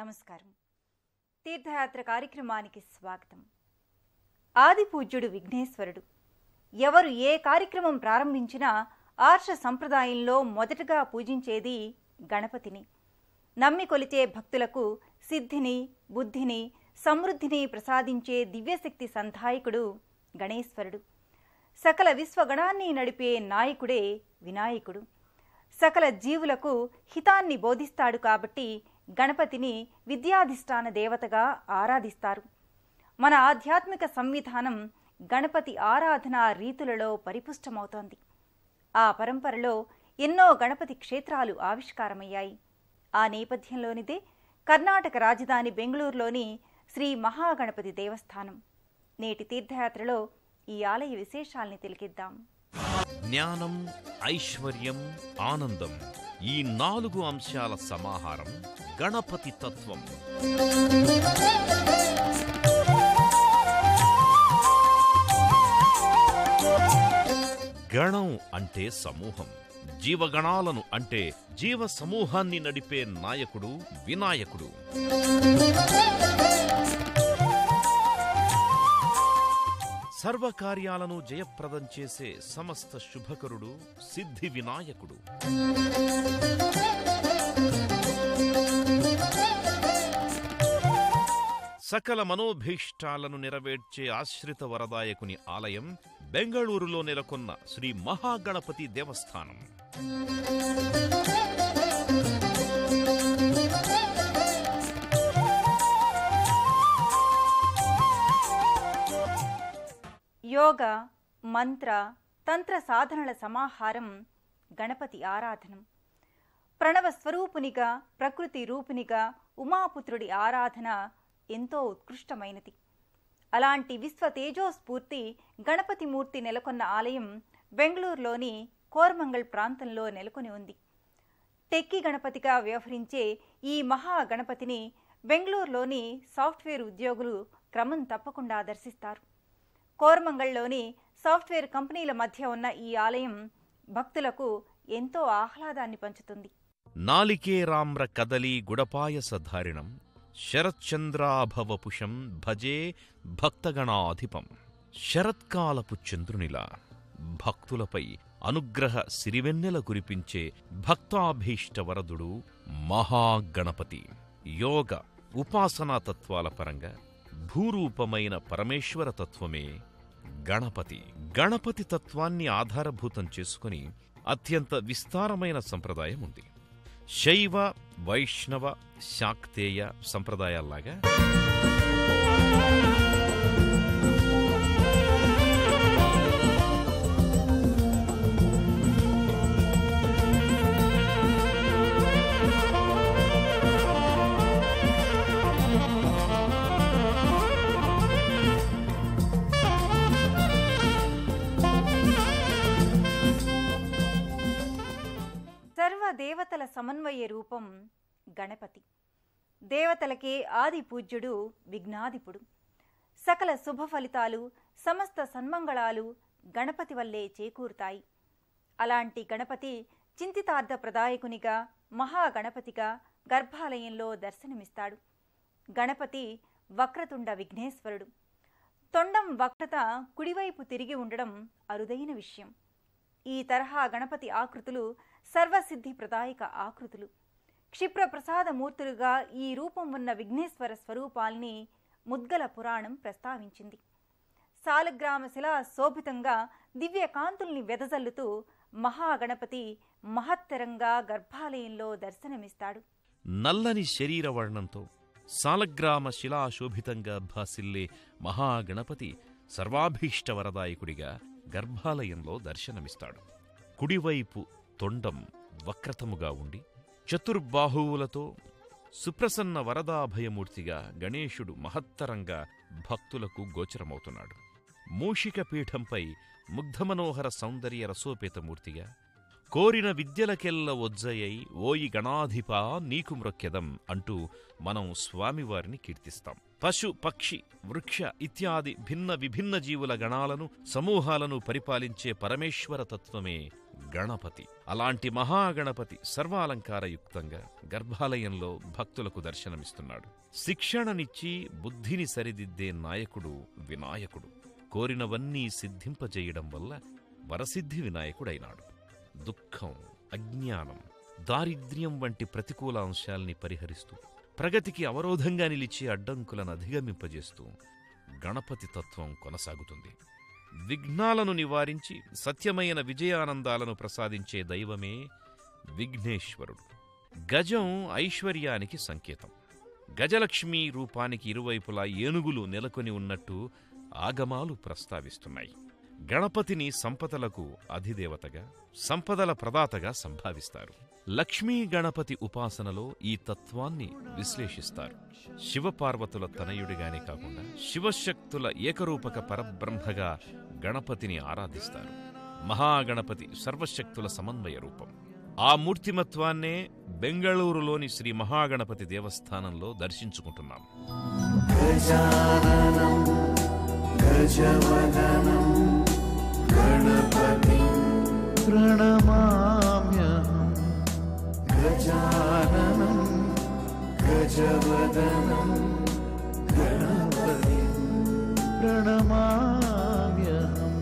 నమస్కారం తీర్థయాత్ర కార్యక్రమానికి స్వాగతం ఆది పూజ్యుడు విఘ్నేశ్వరుడు ఎవరు ఏ కార్యక్రమం ప్రారంభించినా ఆర్ష సంప్రదాయంలో మొదటగా పూజించేది గణపతిని నమ్మి కొలిచే భక్తులకు సిద్ధిని బుద్ధిని సమృద్ధిని ప్రసాదించే దివ్యశక్తి సంధాయకుడు గణేశ్వరుడు సకల విశ్వగణాన్ని నడిపే నాయకుడే వినాయకుడు సకల జీవులకు హితాన్ని బోధిస్తాడు కాబట్టి గణపతిని విద్యాధిష్టాన దేవతగా ఆరాధిస్తారు మన ఆధ్యాత్మిక సంవిధానం గణపతి ఆరాధనా రీతులలో పరిపుష్టమవుతోంది ఆ పరంపరలో ఎన్నో గణపతి క్షేత్రాలు ఆవిష్కారమయ్యాయి ఆ నేపథ్యంలోనిదే కర్ణాటక రాజధాని బెంగళూరులోని శ్రీ మహాగణపతి దేవస్థానం నేటి తీర్థయాత్రలో ఈ ఆలయ విశేషాల్ని తిలకిద్దాం జ్ఞానం ఐశ్వర్యం ఆనందం ఈ నాలుగు అంశాల సమాహారం గణపతి తత్వం గణం అంటే సమూహం జీవగణాలను అంటే జీవ సమూహాన్ని నడిపే నాయకుడు వినాయకుడు సర్వకార్యాలను జయప్రదం చేసే సమస్త శుభకరుడు సిద్ధి వినాయకుడు సకల మనోభీష్టాలను నెరవేర్చే ఆశ్రిత వరదాయకుని ఆలయం బెంగళూరులో నెలకొన్న శ్రీ మహాగణపతి దేవస్థానం యోగ మంత్ర తంత్ర సాధనల సమాహారం గణపతి ఆరాధనం ప్రణవ స్వరూపునిగా ప్రకృతి రూపునిగా ఉమాపుత్రుడి ఆరాధన ఎంతో ఉత్కృష్టమైనది అలాంటి విశ్వ తేజోస్ఫూర్తి గణపతి మూర్తి నెలకొన్న ఆలయం బెంగళూరులోని కోరమంగల్ ప్రాంతంలో నెలకొని ఉంది టెక్కి గణపతిగా వ్యవహరించే ఈ మహా గణపతిని బెంగళూరులోని సాఫ్ట్వేర్ ఉద్యోగులు క్రమం తప్పకుండా దర్శిస్తారు కోరమంగళ్లోని సాఫ్ట్వేర్ కంపెనీల మధ్య ఉన్న ఈ ఆలయం భక్తులకు ఎంతో ఆహ్లాదాన్ని పంచుతుంది నాలికేరామ్ర కదలీ గుడపాయసధారిణం శరచ్చంద్రాభవపుషం భజే భక్తగణాధిపం శరత్కాలపు చంద్రునిలా భక్తులపై అనుగ్రహ సిరివెన్నెల కురిపించే భక్తాభీష్ట వరదుడు మహాగణపతి యోగ ఉపాసనా తత్వాల పరంగా భూరూపమైన పరమేశ్వర తత్వమే గణపతి గణపతి తత్వాన్ని ఆధారభూతం చేసుకుని అత్యంత విస్తారమైన సంప్రదాయం ఉంది శైవ వైష్ణవ శాక్తేయ సంప్రదాయాల్లాగా సర్వ దేవతల సమన్వయ రూపం గణపతి దేవతలకే ఆది పూజ్యుడు విఘ్నాధిపుడు సకల శుభ ఫలితాలు సమస్త సన్మంగళాలు గణపతి వల్లే చేకూరుతాయి అలాంటి గణపతి చింతితార్థ ప్రదాయకునిగా మహాగణపతిగా గర్భాలయంలో దర్శనమిస్తాడు గణపతి వక్రతుండ విఘ్నేశ్వరుడు తొండం వక్రత కుడివైపు తిరిగి ఉండడం అరుదైన విషయం ఈ తరహా గణపతి ఆకృతులు సర్వసిద్ధి ప్రదాయక ఆకృతులు క్షిప్ర ప్రసాద మూర్తులుగా ఈ రూపం ఉన్న విఘ్నేశ్వర స్వరూపాల్ని ముద్గల పురాణం ప్రస్తావించింది సాలగ్రామ శిలా శోభితంగా దివ్య కాంతుల్ని వెదజల్లుతూ మహాగణపతి మహత్తరంగా గర్భాలయంలో దర్శనమిస్తాడు నల్లని శరీర వర్ణంతో సాలగ్రామ శిలాశోభితంగా భాసిల్లే మహాగణపతి సర్వాభీష్టవరదాయకుడిగా గర్భాలయంలో దర్శనమిస్తాడు కుడివైపు తొండం వక్రతముగా ఉండి చతుర్బాహువులతో సుప్రసన్న వరదాభయమూర్తిగా గణేశుడు మహత్తరంగా భక్తులకు గోచరమవుతున్నాడు మూషిక పీఠంపై ముగ్ధమనోహర సౌందర్య రసోపేతమూర్తిగా కోరిన విద్యలకెల్ల ఒజ్జయై ఓయి గణాధిప నీకు మ్రొక్కెదం అంటూ మనం స్వామివారిని కీర్తిస్తాం పశు పక్షి వృక్ష ఇత్యాది భిన్న విభిన్న జీవుల గణాలను సమూహాలను పరిపాలించే పరమేశ్వర తత్వమే గణపతి అలాంటి మహాగణపతి సర్వాలంకారయుక్తంగా గర్భాలయంలో భక్తులకు దర్శనమిస్తున్నాడు శిక్షణనిచ్చి బుద్ధిని సరిదిద్దే నాయకుడు వినాయకుడు కోరినవన్నీ సిద్ధింపజేయడం వల్ల వరసిద్ధి వినాయకుడైనాడు దుఃఖం అజ్ఞానం దారిద్ర్యం వంటి ప్రతికూల అంశాల్ని పరిహరిస్తూ ప్రగతికి అవరోధంగా నిలిచే అడ్డంకులను అధిగమింపజేస్తూ గణపతి తత్వం కొనసాగుతుంది విఘ్నాలను నివారించి సత్యమైన విజయానందాలను ప్రసాదించే దైవమే విఘ్నేశ్వరుడు గజం ఐశ్వర్యానికి సంకేతం గజలక్ష్మి రూపానికి ఇరువైపులా ఏనుగులు నెలకొని ఉన్నట్టు ఆగమాలు ప్రస్తావిస్తున్నాయి గణపతిని సంపదలకు అధిదేవతగా సంపదల ప్రదాతగా సంభావిస్తారు లక్ష్మీ గణపతి ఉపాసనలో ఈ తత్వాన్ని విశ్లేషిస్తారు శివపార్వతుల తనయుడిగానే కాకుండా శివశక్తుల ఏకరూపక పరబ్రహ్మగా గణపతిని ఆరాధిస్తారు మహాగణపతి సర్వశక్తుల సమన్వయ రూపం ఆ మూర్తిమత్వాన్నే బెంగళూరులోని శ్రీ మహాగణపతి దేవస్థానంలో దర్శించుకుంటున్నాం गजाननं गजवदनं गणपतिं प्रणमाम्यहं गजाननं गजवदनं गणपतिं प्रणमाम्यहम्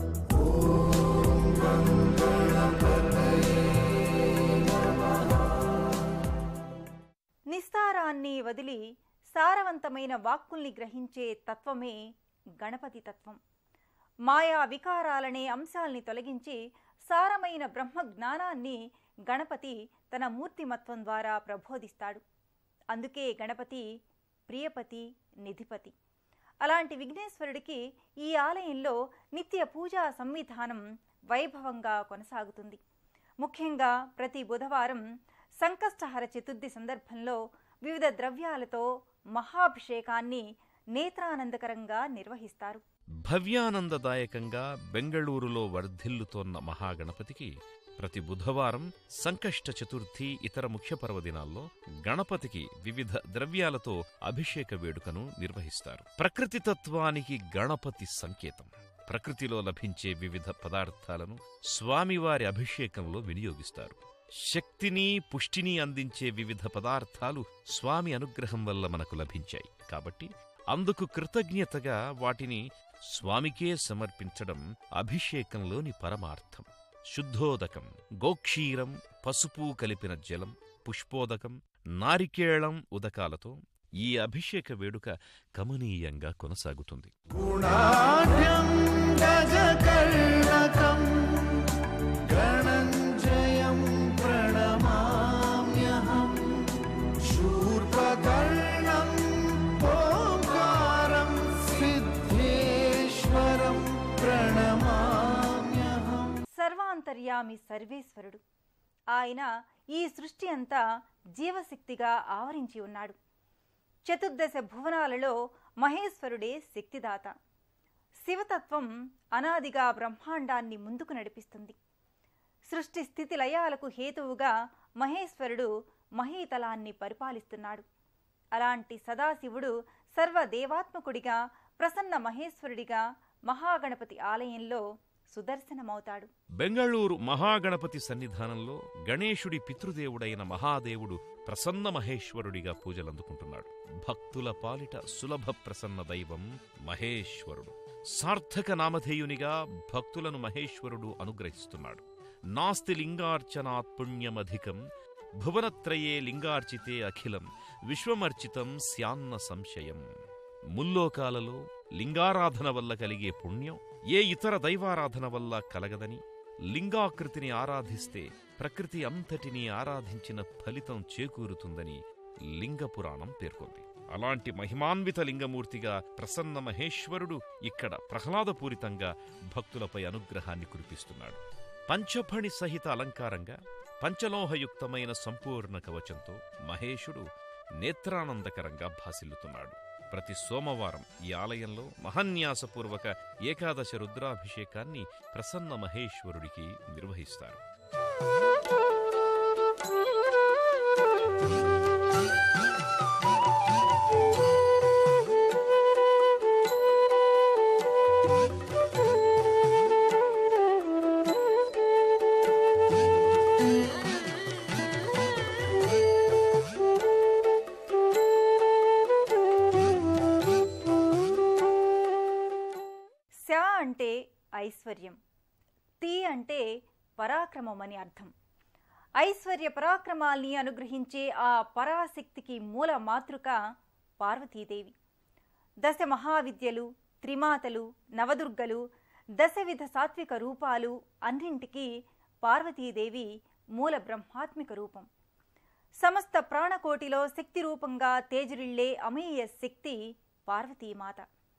నిస్తారాన్ని వదిలి సారవంతమైన వాక్కుల్ని గ్రహించే తత్వమే గణపతి తత్వం మాయా వికారాలనే అంశాల్ని తొలగించి సారమైన బ్రహ్మ జ్ఞానాన్ని గణపతి తన మూర్తిమత్వం ద్వారా ప్రబోధిస్తాడు అందుకే గణపతి ప్రియపతి నిధిపతి అలాంటి విఘ్నేశ్వరుడికి ఈ ఆలయంలో నిత్య పూజా సంవిధానం వైభవంగా కొనసాగుతుంది ముఖ్యంగా ప్రతి బుధవారం సంకష్టహర చతుర్థి సందర్భంలో వివిధ ద్రవ్యాలతో మహాభిషేకాన్ని నేత్రానందకరంగా నిర్వహిస్తారు భవ్యానందదాయకంగా బెంగళూరులో వర్ధిల్లుతోన్న మహాగణపతికి ప్రతి బుధవారం సంకష్ట చతుర్థి ఇతర ముఖ్య పర్వదినాల్లో గణపతికి వివిధ ద్రవ్యాలతో అభిషేక వేడుకను నిర్వహిస్తారు ప్రకృతి తత్వానికి గణపతి సంకేతం ప్రకృతిలో లభించే వివిధ పదార్థాలను స్వామివారి అభిషేకంలో వినియోగిస్తారు శక్తిని పుష్టిని అందించే వివిధ పదార్థాలు స్వామి అనుగ్రహం వల్ల మనకు లభించాయి కాబట్టి అందుకు కృతజ్ఞతగా వాటిని స్వామికే సమర్పించడం అభిషేకంలోని పరమార్థం శుద్ధోదకం గోక్షీరం పసుపు కలిపిన జలం పుష్పోదకం నారికేళం ఉదకాలతో ఈ అభిషేక వేడుక కమనీయంగా కొనసాగుతుంది गुणाढ्यं गजकर्णकं गणञ्जयं प्रणमाम्यहं शूर्पकर्णं ओङ्कारं सिद्धेश्वरं प्रणमाम्यहम् సర్వాంతర్యామి సర్వేశ్వరుడు ఆయన ఈ సృష్టి అంతా జీవశక్తిగా ఆవరించి ఉన్నాడు చతుర్దశ భువనాలలో మహేశ్వరుడే శక్తిదాత శివతత్వం అనాదిగా బ్రహ్మాండాన్ని ముందుకు నడిపిస్తుంది సృష్టి స్థితి లయాలకు హేతువుగా మహేశ్వరుడు మహీతలాన్ని పరిపాలిస్తున్నాడు అలాంటి సదాశివుడు సర్వదేవాత్మకుడిగా ప్రసన్న మహేశ్వరుడిగా మహాగణపతి ఆలయంలో సుదర్శనమవుతాడు బెంగళూరు మహాగణపతి సన్నిధానంలో గణేశుడి పితృదేవుడైన మహాదేవుడు ప్రసన్న మహేశ్వరుడిగా పూజలందుకుంటున్నాడు భక్తుల పాలిట సులభ ప్రసన్న దైవం మహేశ్వరుడు సార్థక నామధేయునిగా భక్తులను మహేశ్వరుడు అనుగ్రహిస్తున్నాడు నాస్తి లింగార్చనాత్ పుణ్యమధికం భువనత్రయే లింగార్చితే అఖిలం విశ్వమర్చితం స్యాన్న సంశయం ముల్లోకాలలో లింగారాధన వల్ల కలిగే పుణ్యం ఏ ఇతర దైవారాధన వల్ల కలగదని లింగాకృతిని ఆరాధిస్తే ప్రకృతి అంతటినీ ఆరాధించిన ఫలితం చేకూరుతుందని లింగ పురాణం పేర్కొంది అలాంటి మహిమాన్విత లింగమూర్తిగా ప్రసన్న మహేశ్వరుడు ఇక్కడ ప్రహ్లాదపూరితంగా భక్తులపై అనుగ్రహాన్ని కురిపిస్తున్నాడు పంచఫణి సహిత అలంకారంగా పంచలోహయుక్తమైన సంపూర్ణ కవచంతో మహేశుడు నేత్రానందకరంగా భాసిల్లుతున్నాడు ప్రతి సోమవారం ఈ ఆలయంలో మహన్యాసపూర్వక ఏకాదశ రుద్రాభిషేకాన్ని ప్రసన్న మహేశ్వరుడికి నిర్వహిస్తారు అంటే ఐశ్వర్యం తీ అంటే పరాక్రమం అని అర్థం ఐశ్వర్య పరాక్రమాల్ని అనుగ్రహించే ఆ పరాశక్తికి మూల మాతృక పార్వతీదేవి దశ మహావిద్యలు త్రిమాతలు నవదుర్గలు దశవిధ సాత్విక రూపాలు అన్నింటికీ పార్వతీదేవి మూల బ్రహ్మాత్మిక రూపం సమస్త ప్రాణకోటిలో శక్తి రూపంగా తేజరిల్లే అమేయ శక్తి పార్వతీమాత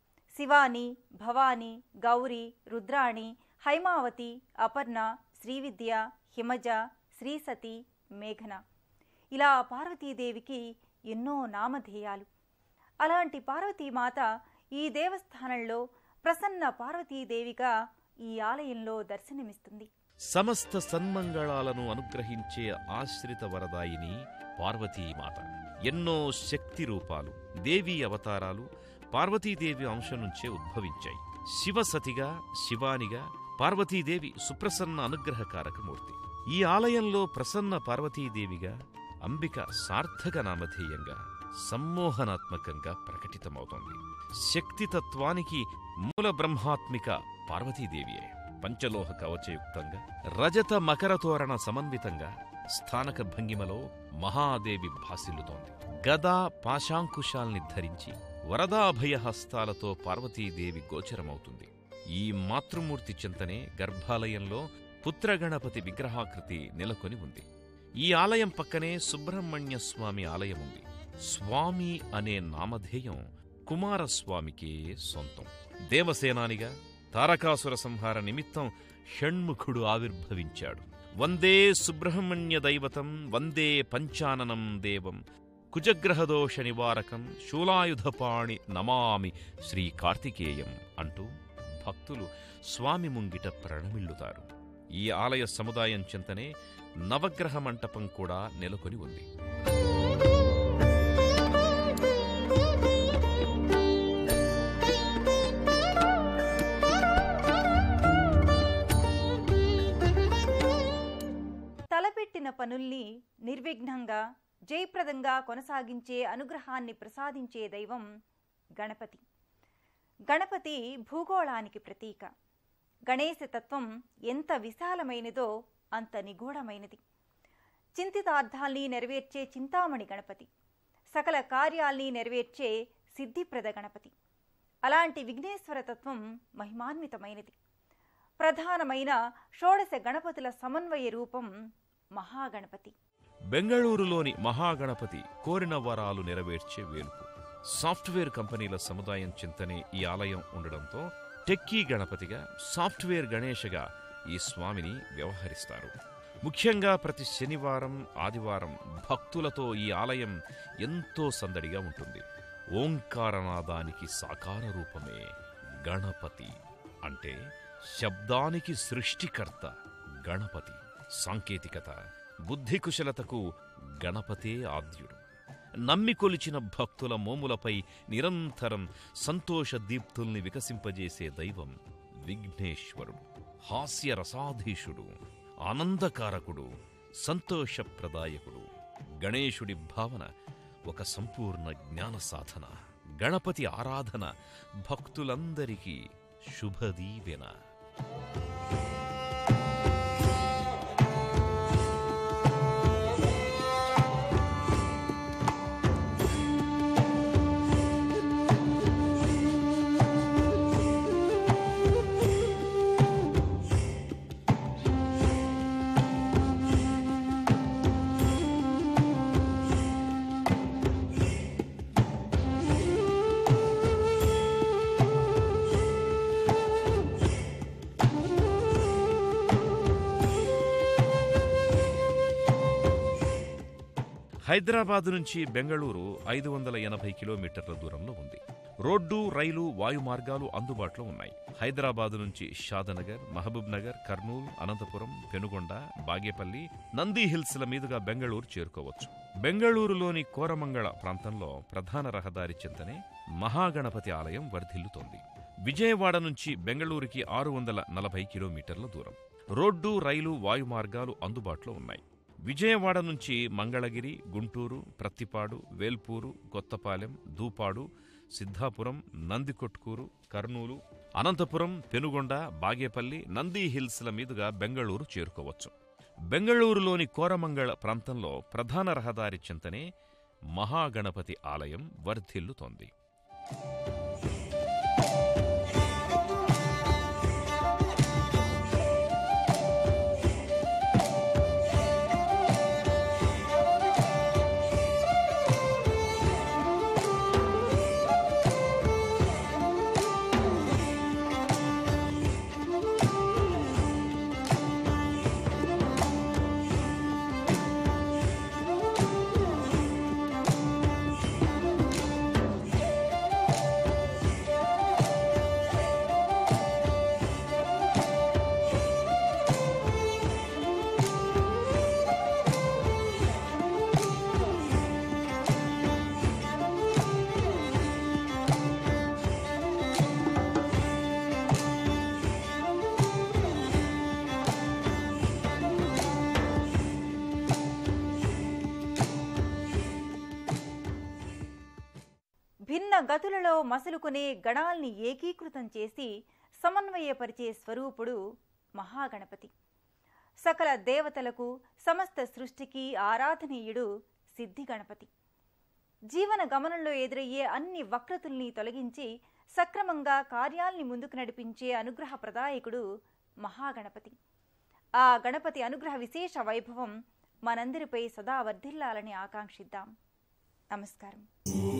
శివాని భవాని గౌరి రుద్రాణి హైమావతి అపర్ణ శ్రీవిద్య హిమజ శ్రీసతి మేఘన ఇలా పార్వతీదేవికి ఎన్నో నామధేయాలు అలాంటి పార్వతీమాత ఈ దేవస్థానంలో ప్రసన్న పార్వతీదేవిగా ఈ ఆలయంలో దర్శనమిస్తుంది సమస్త సన్మంగళాలను అనుగ్రహించే ఆశ్రిత వరదాయిని పార్వతీమాత ఎన్నో శక్తి రూపాలు దేవీ అవతారాలు పార్వతీదేవి అంశం నుంచే ఉద్భవించాయి శివసతిగా శివానిగా పార్వతీదేవి సుప్రసన్న అనుగ్రహకారకమూర్తి ఈ ఆలయంలో ప్రసన్న పార్వతీదేవిగా అంబిక సార్థక నామధేయంగా సమ్మోహనాత్మకంగా ప్రకటితమవుతోంది శక్తితత్వానికి మూల బ్రహ్మాత్మిక పార్వతీదేవియే పంచలోహ కవచయుక్తంగా రజత మకర తోరణ సమన్వితంగా స్థానక భంగిమలో మహాదేవి భాసిల్లుతోంది గదా పాశాంకుశాల్ని ధరించి వరదాభయ హస్తాలతో పార్వతీదేవి గోచరమవుతుంది ఈ మాతృమూర్తి చింతనే గర్భాలయంలో పుత్రగణపతి విగ్రహాకృతి నెలకొని ఉంది ఈ ఆలయం పక్కనే సుబ్రహ్మణ్య స్వామి ఆలయం ఉంది స్వామి అనే నామధేయం కుమారస్వామికే సొంతం దేవసేనానిగా తారకాసుర సంహార నిమిత్తం షణ్ముఖుడు ఆవిర్భవించాడు వందే సుబ్రహ్మణ్య దైవతం వందే పంచాననం దేవం కుజగ్రహదోష నివారకం శూలాయుధపాణి నమామి శ్రీ కార్తికేయం అంటూ భక్తులు స్వామి ముంగిట ప్రణమిల్లుతారు ఈ ఆలయ సముదాయం చింతనే నవగ్రహ మంటపం కూడా నెలకొని ఉంది తలపెట్టిన పనుల్ని నిర్విఘ్నంగా జయప్రదంగా కొనసాగించే అనుగ్రహాన్ని ప్రసాదించే దైవం గణపతి గణపతి భూగోళానికి ప్రతీక గణేశ తత్వం ఎంత విశాలమైనదో అంత నిగూఢమైనది చింతితార్థాల్ని నెరవేర్చే చింతామణి గణపతి సకల కార్యాల్ని నెరవేర్చే సిద్ధిప్రద గణపతి అలాంటి విఘ్నేశ్వర తత్వం మహిమాన్వితమైనది ప్రధానమైన షోడశ గణపతుల సమన్వయ రూపం మహాగణపతి బెంగళూరులోని మహాగణపతి కోరిన వరాలు నెరవేర్చే వేలుపు సాఫ్ట్వేర్ కంపెనీల సముదాయం చింతనే ఈ ఆలయం ఉండడంతో టెక్కీ గణపతిగా సాఫ్ట్వేర్ గణేషగా ఈ స్వామిని వ్యవహరిస్తారు ముఖ్యంగా ప్రతి శనివారం ఆదివారం భక్తులతో ఈ ఆలయం ఎంతో సందడిగా ఉంటుంది ఓంకారనాదానికి సాకార రూపమే గణపతి అంటే శబ్దానికి సృష్టికర్త గణపతి సాంకేతికత బుద్ధి కుశలతకు గణపతే ఆద్యుడు నమ్మి కొలిచిన భక్తుల మోములపై నిరంతరం సంతోష దీప్తుల్ని వికసింపజేసే దైవం విఘ్నేశ్వరుడు హాస్య రసాధీషుడు ఆనందకారకుడు సంతోషప్రదాయకుడు గణేశుడి భావన ఒక సంపూర్ణ జ్ఞాన సాధన గణపతి ఆరాధన భక్తులందరికీ శుభదీవెన హైదరాబాద్ నుంచి బెంగళూరు ఐదు వందల ఎనభై కిలోమీటర్ల దూరంలో ఉంది రోడ్డు రైలు వాయు మార్గాలు అందుబాటులో ఉన్నాయి హైదరాబాద్ నుంచి షాదనగర్ మహబూబ్ నగర్ కర్నూలు అనంతపురం పెనుగొండ బాగేపల్లి నంది హిల్స్ల మీదుగా బెంగళూరు చేరుకోవచ్చు బెంగళూరులోని కోరమంగళ ప్రాంతంలో ప్రధాన రహదారి చింతనే మహాగణపతి ఆలయం వర్ధిల్లుతోంది విజయవాడ నుంచి బెంగళూరుకి ఆరు వందల నలభై కిలోమీటర్ల దూరం రోడ్డు రైలు వాయు మార్గాలు అందుబాటులో ఉన్నాయి విజయవాడ నుంచి మంగళగిరి గుంటూరు ప్రత్తిపాడు వేల్పూరు కొత్తపాలెం దూపాడు సిద్ధాపురం నందికొట్కూరు కర్నూలు అనంతపురం పెనుగొండ బాగేపల్లి నంది హిల్స్ల మీదుగా బెంగళూరు చేరుకోవచ్చు బెంగళూరులోని కోరమంగళ ప్రాంతంలో ప్రధాన రహదారి చింతనే మహాగణపతి ఆలయం వర్ధిల్లుతోంది భిన్న గతులలో మసలుకునే గణాల్ని ఏకీకృతం చేసి సమన్వయపరిచే స్వరూపుడు మహాగణపతి సకల దేవతలకు సమస్త సృష్టికి ఆరాధనీయుడు సిద్ధి గణపతి జీవన గమనంలో ఎదురయ్యే అన్ని వక్రతుల్ని తొలగించి సక్రమంగా కార్యాల్ని ముందుకు నడిపించే అనుగ్రహ ప్రదాయకుడు మహాగణపతి ఆ గణపతి అనుగ్రహ విశేష వైభవం మనందరిపై సదా వర్ధిల్లాలని ఆకాంక్షిద్దాం నమస్కారం